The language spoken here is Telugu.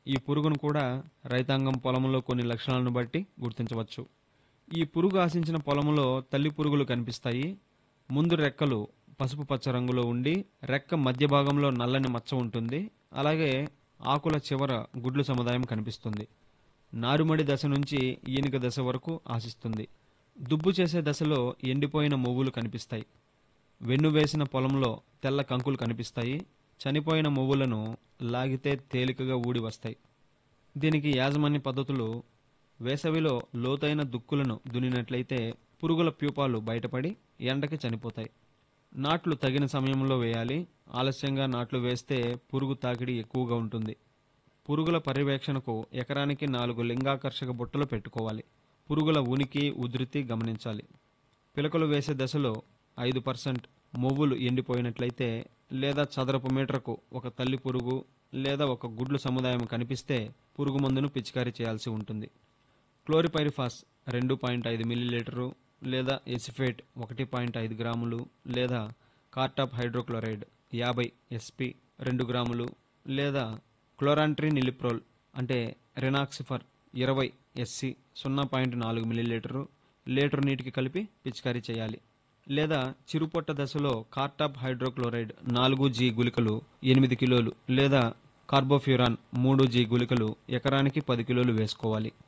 ఈ పురుగును కూడా రైతాంగం పొలంలో కొన్ని లక్షణాలను బట్టి గుర్తించవచ్చు ఈ పురుగు ఆశించిన పొలంలో తల్లి పురుగులు కనిపిస్తాయి ముందు రెక్కలు పసుపు పచ్చ రంగులో ఉండి రెక్క మధ్య భాగంలో నల్లని మచ్చ ఉంటుంది అలాగే ఆకుల చివర గుడ్లు సముదాయం కనిపిస్తుంది నారుమడి దశ నుంచి ఈనిక దశ వరకు ఆశిస్తుంది దుబ్బు చేసే దశలో ఎండిపోయిన మొవ్వులు కనిపిస్తాయి వెన్ను వేసిన పొలంలో తెల్ల కంకులు కనిపిస్తాయి చనిపోయిన మొవ్వులను లాగితే తేలికగా ఊడి వస్తాయి దీనికి యాజమాన్య పద్ధతులు వేసవిలో లోతైన దుక్కులను దున్నినట్లయితే పురుగుల ప్యూపాలు బయటపడి ఎండకి చనిపోతాయి నాట్లు తగిన సమయంలో వేయాలి ఆలస్యంగా నాట్లు వేస్తే పురుగు తాకిడి ఎక్కువగా ఉంటుంది పురుగుల పర్యవేక్షణకు ఎకరానికి నాలుగు లింగాకర్షక బుట్టలు పెట్టుకోవాలి పురుగుల ఉనికి ఉధృతి గమనించాలి పిలకలు వేసే దశలో ఐదు పర్సెంట్ మొవ్వులు ఎండిపోయినట్లయితే లేదా చదరపు మీటర్కు ఒక తల్లి పురుగు లేదా ఒక గుడ్లు సముదాయం కనిపిస్తే పురుగు మందును పిచికారీ చేయాల్సి ఉంటుంది క్లోరిపైరిఫాస్ రెండు పాయింట్ ఐదు మిల్లీలీటరు లేదా ఎసిఫేట్ ఒకటి పాయింట్ ఐదు గ్రాములు లేదా కార్టాప్ హైడ్రోక్లోరైడ్ యాభై ఎస్పి రెండు గ్రాములు లేదా క్లోరాంట్రిన్ ఇలిప్రోల్ అంటే రెనాక్సిఫర్ ఇరవై ఎస్సి సున్నా పాయింట్ నాలుగు మిల్లీలీటరు లీటర్ నీటికి కలిపి పిచికారీ చేయాలి లేదా చిరుపొట్ట దశలో కార్టాప్ హైడ్రోక్లోరైడ్ నాలుగు జీ గుళికలు ఎనిమిది కిలోలు లేదా కార్బోఫ్యూరాన్ మూడు జీ గుళికలు ఎకరానికి పది కిలోలు వేసుకోవాలి